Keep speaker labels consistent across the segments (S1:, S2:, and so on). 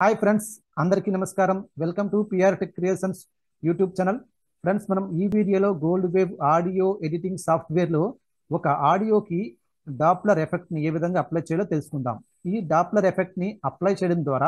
S1: Hi friends అందరికీ నమస్కారం welcome to PR tech creations YouTube channel friends మనం ఈ వీడియోలో గోల్డ్ వేవ్ ఆడియో ఎడిటింగ్ సాఫ్ట్వేర్లో ఒక ఆడియోకి డాప్లర్ ఎఫెక్ట్ని ఏ విధంగా అప్లై చేయాలో తెలుసుకుందాం ఈ డాప్లర్ ఎఫెక్ట్ని అప్లై చేయడం ద్వారా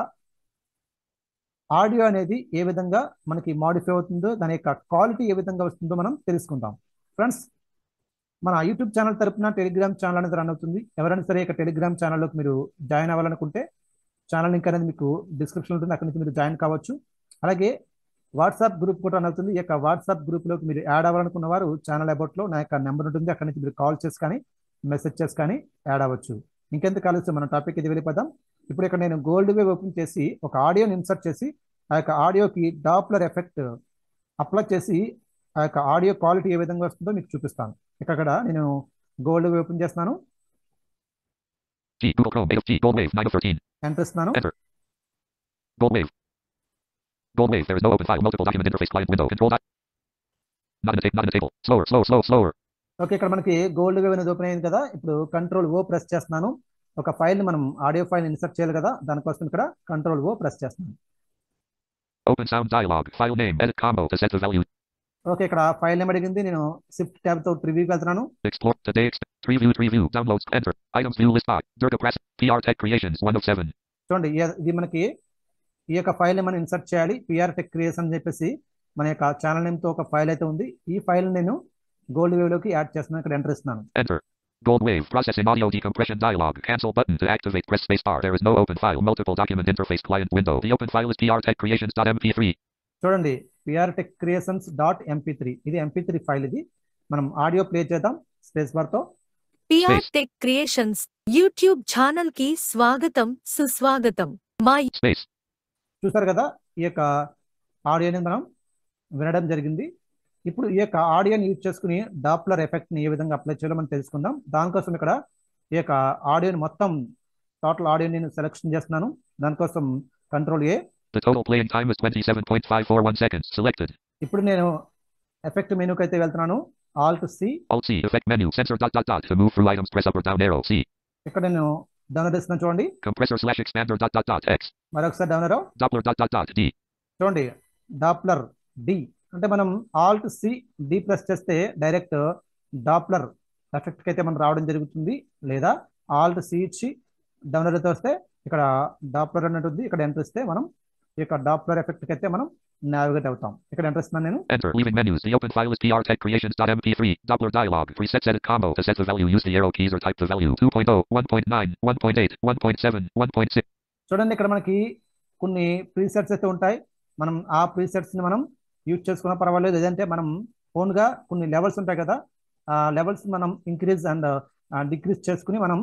S1: ఆడియో అనేది ఏ విధంగా మనకి మాడిఫై అవుతుందో దాని యొక్క క్వాలిటీ ఏ విధంగా వస్తుందో మనం తెలుసుకుందాం ఫ్రెండ్స్ మన యూట్యూబ్ ఛానల్ తరపున టెలిగ్రామ్ ఛానల్ అనేది రన్ అవుతుంది ఎవరైనా సరే ఇక టెలిగ్రామ్ ఛానల్లోకి మీరు జాయిన్ అవ్వాలనుకుంటే ఛానల్ లింక్ అనేది మీకు డిస్క్రిప్షన్ ఉంటుంది అక్కడి నుంచి మీరు జాయిన్ కావచ్చు అలాగే వాట్సాప్ గ్రూప్ కూడా రన్ అవుతుంది ఈ యొక్క వాట్సాప్ గ్రూప్లోకి మీరు యాడ్ అవ్వాలనుకున్న వారు ఛానల్ అబౌట్లో నా యొక్క నెంబర్ ఉంటుంది అక్కడి నుంచి మీరు కాల్ చేసి కానీ మెసేజ్ చేసి కానీ యాడ్ అవ్వచ్చు ఇంకెందుకు ఆలోచన మన టాపిక్ ఇది వెళ్ళిపోదాం ఇప్పుడు ఇక్కడ నేను గోల్డ్ వేవ్ ఓపెన్ చేసి ఒక ఆడియోని ఇన్సర్ట్ చేసి ఆ యొక్క ఆడియోకి డాప్లర్ ఎఫెక్ట్ అప్లై చేసి ఆ యొక్క ఆడియో క్వాలిటీ ఏ విధంగా వస్తుందో మీకు చూపిస్తాను ఇక్కడ నేను గోల్డ్ వేవ్ ఓపెన్ చేస్తున్నాను
S2: G. Google Chrome. A of G. Gold Wave. 9 of 13.
S1: Enter ఇస్తున్నాను
S2: Enter. Gold Wave. Gold Wave. There is no open file. Multiple document interface client window. Control dot. Not in the table. Not in the table. Slower. Slow. Slow. Slower.
S1: Okay ఇక్కడ మనకి gold wave అనేది open అయింది కదా ఇప్పుడు control O press చేస్తున్నాను ఒక file మనం audio file insert చేయాలి కదా దానికోసం ఇక్కడ కంట్రోల్ ఓ ప్రెస్ చేస్తున్నాను
S2: Open sound dialog. File name. Edit combo to set the value.
S1: Okay ఇక్కడ ఫైల్ నేమ్ అడిగింది నేను షిఫ్ట్ ట్యాబ్ తో ప్రివ్యూకి వెళ్తున్నాను
S2: Explore. Today. Exp- preview. Preview. Downloads. Enter. Items view list. Dot. Durga Press. PR Tech Creations. 1 of 7.
S1: చూడండి ఈ- ఇది మనకి ఈ యొక్క ఫైల్ మనం ఇన్సర్ట్ చేయాలి పిఆర్ టెక్ క్రియేషన్ అని చెప్పేసి మన యొక్క ఛానల్ నేమ్ తో ఒక ఫైల్ అయితే ఉంది ఈ ఫైల్ నేను గోల్డ్ వేవ్ లోకి యాడ్ చేస్తున్నాను ఇక్కడ ఎంటర్ ఇస్తున్నాను
S2: Enter. Gold Wave. Processing audio decompression dialog. Cancel button to activate. Press spacebar. There is no open file. Multiple document interface client window. The open file is prtechcreations.mp3.
S1: చూడండి PR tech creations dot MP three ఇది MP three file ఇది మనం audio play చేద్దాం space bar తో
S3: PR
S2: Space.
S3: Tech creations YouTube channel కి స్వాగతం సుస్వాగతం మా
S2: Space.
S1: చూసారు కదా ఈ యొక్క ఆడియోని మనం వినడం జరిగింది ఇప్పుడు ఈ యొక్క ఆడియోని యూజ్ చేసుకుని డాప్లర్ ఎఫెక్ట్ని ఏ విధంగా అప్లై చేయాలో మనం తెలుసుకుందాం దానికోసం ఇక్కడ ఈ యొక్క ఆడియోని మొత్తం టోటల్ ఆడియోని నేను సెలెక్షన్ చేస్తున్నాను దానికోసం control A
S2: The total playing time is 27.541 seconds. Selected.
S1: ఇప్పుడు నేను ఎఫెక్ట్ మెనూకి అయితే వెళ్తున్నాను alt C
S2: Alt C. Effect menu. Sensor dot dot dot. To move through items, press up or down arrow. C.
S1: ఇక్కడ నేను download చేస్తున్నాను చూడండి
S2: Compressor slash expander dot dot dot. X.
S1: మరొకసారి download
S2: Doppler dot dot dot. D.
S1: చూడండి Doppler D అంటే మనం alt C D press చేస్తే direct Doppler ఎఫెక్ట్కి అయితే మనం రావడం జరుగుతుంది లేదా ఆల్ట్ సి ఇచ్చి డౌన్లోడ్ అయితే వస్తే ఇక్కడ డాప్లర్ అన్నట్టు ఉంది ఇక్కడ ఎంటర్ ఇస్తే మనం ఈ యొక్క డాప్లర్ ఎఫెక్ట్కి అయితే మనం నావిగేట్ అవుతాం ఇక్కడ ఎంటర్ ఇస్తున్నాను నేను
S2: Enter. Leaving menus. The open file is prtechcreations.mp3. Doppler dialog. Presets edit combo. To set the value, use the arrow keys or type the value. 2.0, 1.9, 1.8, 1.7, 1.6.
S1: చూడండి ఇక్కడ మనకి కొన్ని ప్రీసెట్స్ అయితే ఉంటాయి మనం ఆ ప్రీసెట్స్ని మనం యూజ్ చేసుకున్నా పర్వాలేదు లేదంటే మనం ఓన్గా కొన్ని లెవెల్స్ ఉంటాయి కదా ఆ లెవెల్స్ మనం ఇంక్రీజ్ అండ్ డిక్రీజ్ చేసుకుని మనం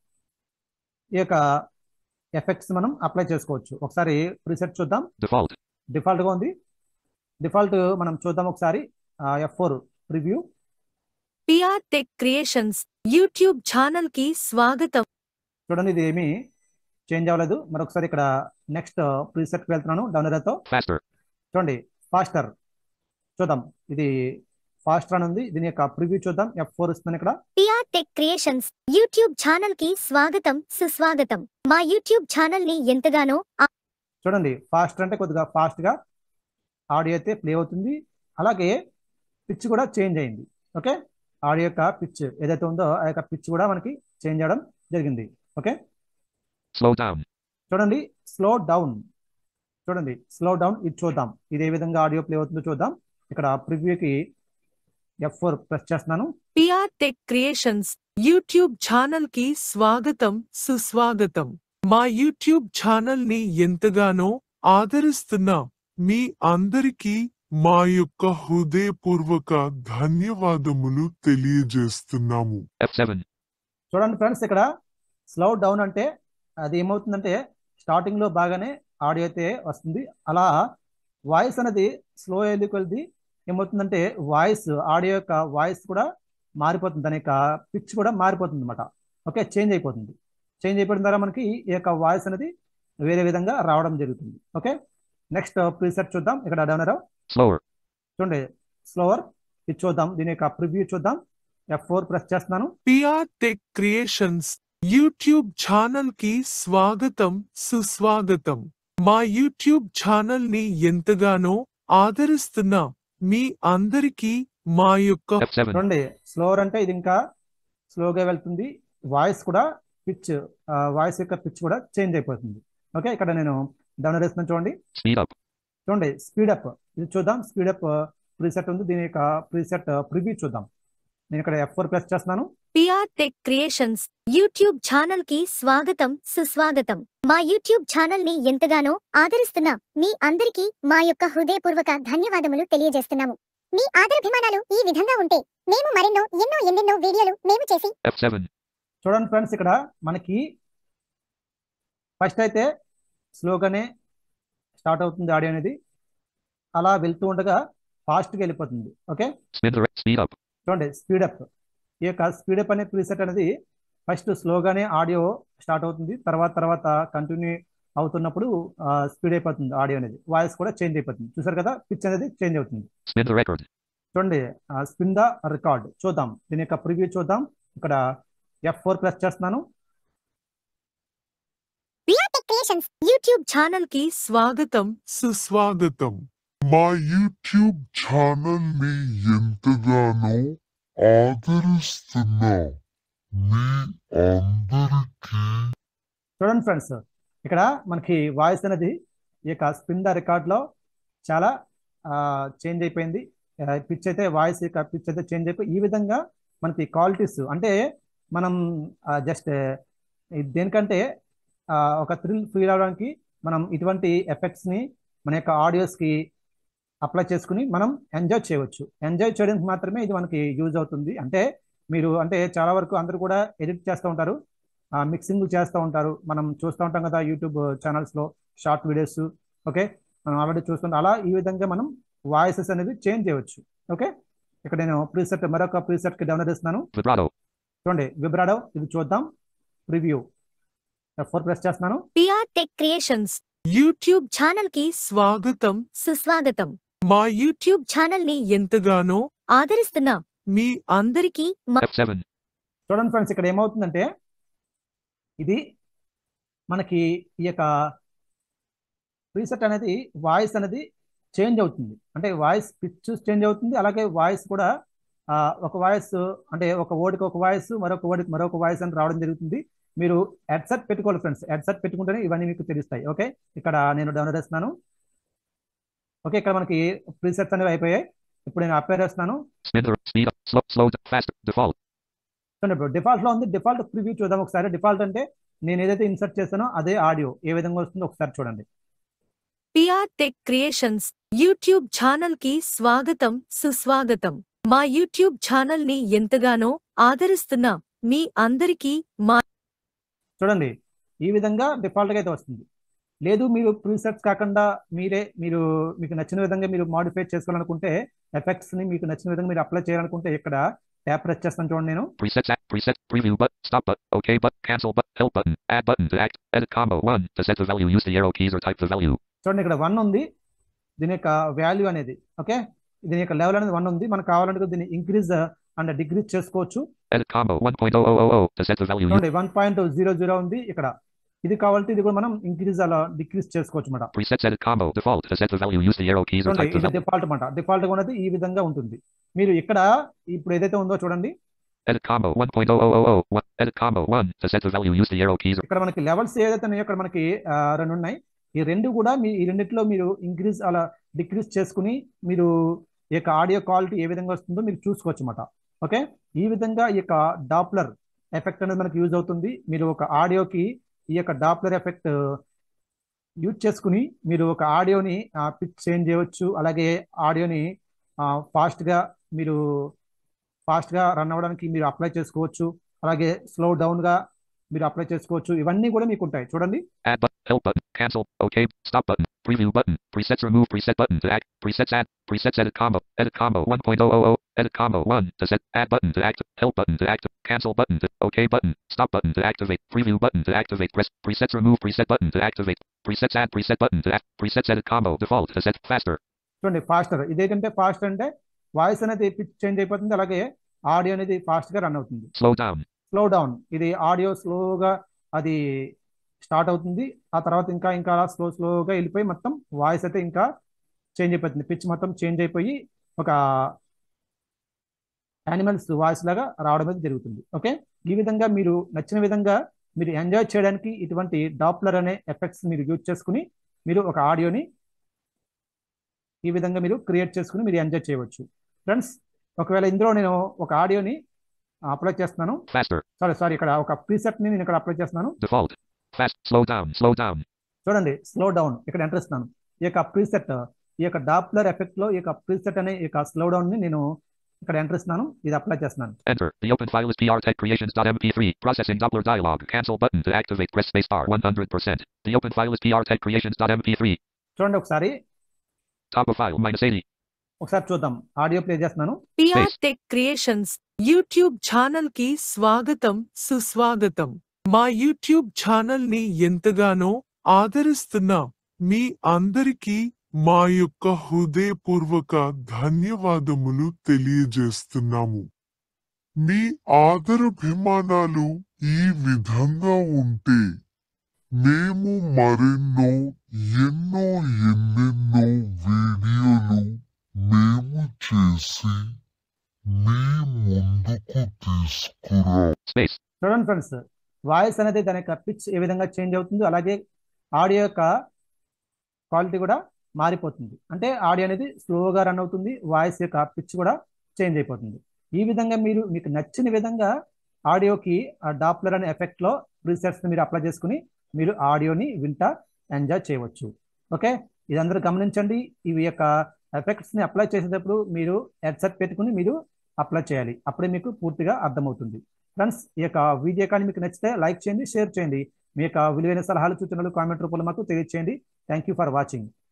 S1: ఈ యొక్క ఎఫెక్ట్స్ మనం అప్లై చేసుకోవచ్చు ఒకసారి ప్రీసెట్ చూద్దాం
S2: Default.
S1: డిఫాల్ట్గా ఉంది డిఫాల్ట్ మనం చూద్దాం ఒకసారి F four preview
S3: PR tech creations YouTube channel కి స్వాగతం
S1: చూడండి ఇది ఏమీ చేంజ్ అవ్వలేదు మరొకసారి ఇక్కడ నెక్స్ట్ ప్రీసెట్కి వెళ్తున్నాను డౌన్లోడ్తో
S2: Faster.
S1: చూడండి ఫాస్టర్ చూద్దాం ఇది ఫాస్టర్ అని ఉంది దీని యొక్క ప్రివ్యూ చూద్దాం ఎఫ్ ఫోర్ ఇస్తున్నాను ఇక్కడ
S4: PR tech creations YouTube channel కి స్వాగతం సుస్వాగతం మా యూట్యూబ్ ఛానల్ ని ఎంతగానో ఆ-
S1: చూడండి ఫాస్టర్ అంటే కొద్దిగా fast గా ఆడియో అయితే ప్లే అవుతుంది అలాగే పిచ్ కూడా చేంజ్ అయింది ఓకే ఆడియో యొక్క పిచ్ ఏదైతే ఉందో ఆ యొక్క పిచ్ కూడా మనకి చేంజ్ అవడం జరిగింది ఓకే
S2: Slow down.
S1: చూడండి స్లో డౌన్ చూడండి స్లో డౌన్ ఇది చూద్దాం ఇది ఏ విధంగా ఆడియో ప్లే అవుతుందో చూద్దాం ఇక్కడ ప్రివ్యూకి ఎఫ్ ఫోర్ ప్రెస్ చేస్తున్నాను
S3: PR tech creations YouTube channel కి స్వాగతం సుస్వాగతం
S5: మా యూట్యూబ్ ఛానల్ ని ఎంతగానో ఆదరిస్తున్న మీ అందరికీ మా యొక్క హృదయపూర్వక ధన్యవాదములు తెలియజేస్తున్నాము
S2: F7.
S1: చూడండి ఫ్రెండ్స్ ఇక్కడ స్లో డౌన్ అంటే అది ఏమవుతుందంటే స్టార్టింగ్ లో బాగానే ఆడియో అయితే వస్తుంది అలా వాయిస్ అనేది స్లో అయ్యేది కొద్ది ఏమవుతుందంటే వాయిస్ ఆడియో యొక్క వాయిస్ కూడా మారిపోతుంది దాని యొక్క పిచ్ కూడా మారిపోతుంది అనమాట ఓకే చేంజ్ అయిపోతుంది చేంజ్ అయిపోయిన ద్వారా మనకి ఈ యొక్క వాయిస్ అనేది వేరే విధంగా రావడం జరుగుతుంది ఓకే నెక్స్ట్ ప్రీసెట్ చూద్దాం ఇక్కడ డౌనర్
S2: Slower.
S1: చూడండి స్లోవర్ ఇది చూద్దాం దీని యొక్క ప్రివ్యూ చూద్దాం ఎఫ్ ఫోర్ ప్రెస్ చేస్తున్నాను
S5: PR tech creations YouTube channel కి స్వాగతం సుస్వాగతం మా యూట్యూబ్ ఛానల్ ని ఎంతగానో ఆదరిస్తున్నాం మీ అందరికీ మా యొక్క
S2: F7.
S1: చూడండి స్లోవర్ అంటే ఇది ఇంకా స్లోగా వెళ్తుంది వాయిస్ కూడా పిచ్ వాయిస్ యొక్క పిచ్ కూడా చేంజ్ అయిపోతుంది ఓకే ఇక్కడ నేను డౌన్ చేస్తున్నాను చూడండి
S2: Speed up.
S1: చూడండి స్పీడ్ అప్ ఇది చూద్దాం స్పీడ్ అప్ ప్రీసెట్ ఉంది దీని యొక్క ప్రీసెట్ ప్రివ్యూ చూద్దాం నేను ఇక్కడ ఎఫ్ ఫోర్ ప్రెస్ చేస్తున్నాను
S4: PR tech creations YouTube channel కి స్వాగతం సుస్వాగతం మా యూట్యూబ్ ఛానల్ ని ఎంతగానో ఆదరిస్తున్న మీ అందరికీ మా యొక్క హృదయపూర్వక ధన్యవాదములు తెలియజేస్తున్నాము మీ ఆదరాభిమానాలు ఈ విధంగా ఉంటే మేము మరెన్నో ఎన్నో ఎన్నెన్నో వీడియోలు మేము చేసి
S2: F7.
S1: చూడండి ఫ్రెండ్స్ ఇక్కడ మనకి ఫస్ట్ అయితే స్లోగానే స్టార్ట్ అవుతుంది ఆడియో అనేది అలా వెళ్తూ ఉండగా ఫాస్ట్గా వెళ్ళిపోతుంది okay
S2: Spin the re- speed up.
S1: చూడండి స్పీడప్ ఈ యొక్క స్పీడప్ అనే ప్రీసెట్ అనేది ఫస్ట్ స్లోగానే ఆడియో స్టార్ట్ అవుతుంది తర్వాత తర్వాత కంటిన్యూ అవుతున్నప్పుడు స్పీడ్ అయిపోతుంది ఆడియో అనేది వాయిస్ కూడా చేంజ్ అయిపోతుంది చూసారు కదా పిచ్ అనేది చేంజ్ అవుతుంది
S2: Spin the record.
S1: చూడండి స్పిన్ ద రికార్డ్ చూద్దాం దీని యొక్క ప్రివ్యూ చూద్దాం ఇక్కడ ఎఫ్ ఫోర్ ప్రెస్ చేస్తున్నాను
S4: PR tech creations
S3: YouTube channel కి స్వాగతం
S5: సుస్వాగతం మా యూట్యూబ్ ఛానల్ ని ఎంతగానో ఆదరిస్తున్నాం మీ అందరికీ
S1: చూడండి ఫ్రెండ్స్ ఇక్కడ మనకి వాయిస్ అనేది ఈ యొక్క స్పిన్ ద రికార్డ్లో చాలా చేంజ్ అయిపోయింది పిచ్ అయితే వాయిస్ యొక్క పిచ్ అయితే చేంజ్ అయిపోయి ఈ విధంగా మనకి క్వాలిటీస్ అంటే మనం జస్ట్ దేనికంటే ఆ, ఒక థ్రిల్ ఫీల్ అవడానికి మనం ఇటువంటి ఎఫెక్ట్స్ని మన యొక్క ఆడియోస్కి అప్లై చేసుకుని మనం ఎంజాయ్ చేయవచ్చు ఎంజాయ్ చేయడానికి మాత్రమే ఇది మనకి యూజ్ అవుతుంది అంటే మీరు అంటే చాలా వరకు అందరూ కూడా ఎడిట్ చేస్తూ ఉంటారు మిక్సింగ్ చేస్తూ ఉంటారు మనం చూస్తూ ఉంటాం కదా యూట్యూబ్ ఛానల్స్లో షార్ట్ వీడియోస్ ఓకే మనం ఆల్రెడీ చూస్తుంటాం అలా ఈ విధంగా మనం వాయిసెస్ అనేది చేంజ్ చేయవచ్చు ఓకే ఇక్కడ నేను ప్రీసెట్ మరొక ప్రీసెట్కి డౌన్లోడ్ చేస్తున్నాను
S2: Vibrato.
S1: చూడండి విబ్రాడో ఇది చూద్దాం ప్రివ్యూ ఫోర్ ప్రెస్ చేస్తున్నాను
S4: PR tech creations
S3: YouTube
S4: channel కి
S3: స్వాగతం
S4: సుస్వాగతం
S3: మా యూట్యూబ్
S4: యూట్యూబ్ ఛానల్ ని
S5: ఎంతగానో
S4: ఆదరిస్తున్న
S3: మీ అందరికీ
S4: అందరికీ
S2: F7.
S1: చూడండి ఫ్రెండ్స్ ఇక్కడ ఏమవుతుందంటే ఇది మనకి ఈ యొక్క ప్రీసెట్ అనేది వాయిస్ అనేది చేంజ్ అవుతుంది అంటే వాయిస్ పిచ్ చేంజ్ అవుతుంది అలాగే వాయిస్ కూడా ఆ, ఒక వాయిస్ అంటే ఒక ఓడికి ఒక వాయిస్ మరొక ఓడికి మరొక వాయిస్ అని రావడం జరుగుతుంది మీరు హెడ్సెట్ పెట్టుకోవాలి ఫ్రెండ్స్ హెడ్సెట్ పెట్టుకుంటేనే ఇవన్నీ మీకు తెలుస్తాయి ఓకే ఇక్కడ నేను డౌన్లోడ్ చేస్తున్నాను ఓకే ఇక్కడ మనకి ప్రీసెట్స్ అనేవి అయిపోయాయి ఇప్పుడు నేను అపేర్ చేస్తున్నాను
S2: Spin the speed up. Slow, slow, fast, default.
S1: చూడండి ఇప్పుడు డిఫాల్ట్ లో ఉంది డిఫాల్ట్ ప్రివ్యూ చూద్దాం ఒకసారి డిఫాల్ట్ అంటే నేను ఏదైతే ఇన్సర్ట్ చేశానో అదే ఆడియో ఏ విధంగా వస్తుందో ఒకసారి చూడండి
S3: PR tech creations YouTube channel కి స్వాగతం సుస్వాగతం మా యూట్యూబ్ ఛానల్ ని ఎంతగానో ఆదరిస్తున్న మీ అందరికీ మా
S1: చూడండి ఈ విధంగా డిఫాల్ట్ గా అయితే వస్తుంది లేదు మీరు ప్రీసెట్స్ కాకుండా మీరే మీరు మీకు నచ్చిన విధంగా మీరు మాడిఫై చేసుకోవాలనుకుంటే ఎఫెక్ట్స్ ని మీకు నచ్చిన విధంగా మీరు అప్లై చేయాలనుకుంటే ఇక్కడ ట్యాప్ ప్రెస్ చేస్తాను చూడండి నేను
S2: Presets at preset preview but stop but OK but cancel but help button add button to act edit combo one to set the value use the arrow keys or type the value
S1: చూడండి ఇక్కడ one ఉంది దీని యొక్క value అనేది okay దీని యొక్క level అనేది one ఉంది మనకు కావాలంటే దీన్ని ఇంక్రీజ్ అండ్ డిక్రీజ్ చేసుకోవచ్చు
S2: edit combo 1.0000 to set the value use
S1: చూడండి వన్ పాయింట్ జీరో జీరో ఉంది ఇక్కడ ఇది కావాలంటే ఇది కూడా మనం ఇంక్రీజ్ అలా డిక్రీజ్ చేసుకోవచ్చు అన్నమాట
S2: presets edit combo default to set the value use the arrow keys or
S1: చూడండి
S2: type the
S1: ఇది
S2: value
S1: డిఫాల్ట్ అన్నమాట డిఫాల్ట్ గా ఉన్నది ఈ విధంగా ఉంటుంది మీరు ఇక్కడ ఇప్పుడు ఏదైతే ఉందో చూడండి
S2: edit combo 1.0000 one edit combo one to set the value use the arrow keys or
S1: ఇక్కడ మనకి లెవెల్స్ ఏదైతే ఉన్నాయో ఇక్కడ మనకి ఆ, రెండు ఉన్నాయి ఈ రెండు కూడా మీ ఈ రెండిట్లో మీరు ఇంక్రీజ్ అలా డిక్రీజ్ చేసుకుని మీరు ఈ యొక్క ఆడియో క్వాలిటీ ఏ విధంగా వస్తుందో మీరు చూసుకోవచ్చు అన్నమాట ఓకే ఈ విధంగా ఈ యొక్క డాప్లర్ ఎఫెక్ట్ అనేది మనకి యూజ్ అవుతుంది మీరు ఒక ఆడియోకి ఈ యొక్క డాప్లర్ ఎఫెక్ట్ యూజ్ చేసుకుని మీరు ఒక ఆడియోని పిచ్ చేంజ్ చేయవచ్చు అలాగే ఆడియోని ఫాస్ట్గా మీరు ఫాస్ట్గా రన్ అవ్వడానికి మీరు అప్లై చేసుకోవచ్చు అలాగే స్లో డౌన్గా మీరు అప్లై చేసుకోవచ్చు ఇవన్నీ కూడా మీకు ఉంటాయి చూడండి
S2: add but help button cancel OK stop button preview button presets remove preset button to act presets add presets edit combo edit combo 1.000 edit combo one to set add button to act help button to act cancel button to OK button stop button to activate preview button to activate press presets remove preset button to activate presets add preset button to act presets edit combo default to set faster
S1: చూడండి faster ఇదేంటంటే fast అంటే voice అనేది pitch change అయిపోతుంది అలాగే audio అనేది ఫాస్ట్గా run అవుతుంది
S2: slow down
S1: slow down ఇది ఆడియో స్లోగా అది స్టార్ట్ అవుతుంది ఆ తర్వాత ఇంకా ఇంకా అలా స్లో స్లోగా వెళ్ళిపోయి మొత్తం వాయిస్ అయితే ఇంకా చేంజ్ అయిపోతుంది పిచ్ మొత్తం చేంజ్ అయిపోయి ఒక యానిమల్స్ వాయిస్ లాగా రావడం అయితే జరుగుతుంది ఓకే ఈ విధంగా మీరు నచ్చిన విధంగా మీరు ఎంజాయ్ చేయడానికి ఇటువంటి డాప్లర్ అనే ఎఫెక్ట్స్ మీరు యూజ్ చేసుకుని మీరు ఒక ఆడియోని ఈ విధంగా మీరు క్రియేట్ చేసుకుని మీరు ఎంజాయ్ చేయవచ్చు ఫ్రెండ్స్ ఒకవేళ ఇందులో నేను ఒక ఆడియోని అప్లై చేస్తున్నాను
S2: Faster.
S1: సారీ సారీ ఇక్కడ ఒక ప్రీసెట్ ని నేను ఇక్కడ అప్లై చేస్తున్నాను
S2: Default. Fast. Slow down. Slow down.
S1: చూడండి స్లో డౌన్ ఇక్కడ ఎంటర్ ఇస్తున్నాను ఈ యొక్క ప్రీసెట్ ఈ యొక్క డాప్లర్ ఎఫెక్ట్ లో ఈ యొక్క ప్రీసెట్ అనే ఈ యొక్క స్లో డౌన్ ని నేను ఇక్కడ ఎంటర్ ఇస్తున్నాను ఇది అప్లై చేస్తున్నాను
S2: Enter. The open file is prtechcreations.mp3. Processing Doppler dialog. Cancel button to activate. Press spacebar 100%. The open file is prtechcreations.mp3.
S1: చూడండి ఒకసారి
S2: Top of file minus 80.
S1: ఒకసారి చూద్దాం ఆడియో ప్లే చేస్తున్నాను
S3: PR
S2: Space.
S3: Tech creations YouTube channel కి స్వాగతం సుస్వాగతం
S5: మా YouTube channel ని ఎంతగానో ఆదరిస్తున్న మీ అందరికీ మా యొక్క హృదయపూర్వక ధన్యవాదములు తెలియజేస్తున్నాము మీ ఆదరాభిమానాలు ఈ విధంగా ఉంటే మేము మరెన్నో ఎన్నో ఎన్నెన్నో వీడియోలు మేము చేసి మీ ముందుకు తీసుకురా
S2: Space.
S1: చూడండి ఫ్రెండ్స్ వాయిస్ అనేది దాని యొక్క పిచ్ ఏ విధంగా చేంజ్ అవుతుందో అలాగే ఆడియో యొక్క క్వాలిటీ కూడా మారిపోతుంది అంటే ఆడియో అనేది స్లోగా రన్ అవుతుంది వాయిస్ యొక్క పిచ్ కూడా చేంజ్ అయిపోతుంది ఈ విధంగా మీరు మీకు నచ్చిన విధంగా ఆడియోకి ఆ డాప్లర్ అనే ఎఫెక్ట్లో ప్రీసెట్స్ మీరు అప్లై చేసుకుని మీరు ఆడియోని వింటా ఎంజాయ్ చేయవచ్చు ఓకే ఇది అందరూ గమనించండి ఇవి యొక్క ఎఫెక్ట్స్ ని అప్లై చేసేటప్పుడు మీరు హెడ్సెట్ పెట్టుకుని మీరు అప్లై చేయాలి అప్పుడే మీకు పూర్తిగా అర్థమవుతుంది ఫ్రెండ్స్ ఈ యొక్క వీడియో కానీ మీకు నచ్చితే లైక్ చేయండి షేర్ చేయండి మీ యొక్క విలువైన సలహాలు సూచనలు కామెంట్ రూపంలో మాకు తెలియజేయండి థ్యాంక్ యూ ఫర్ వాచింగ్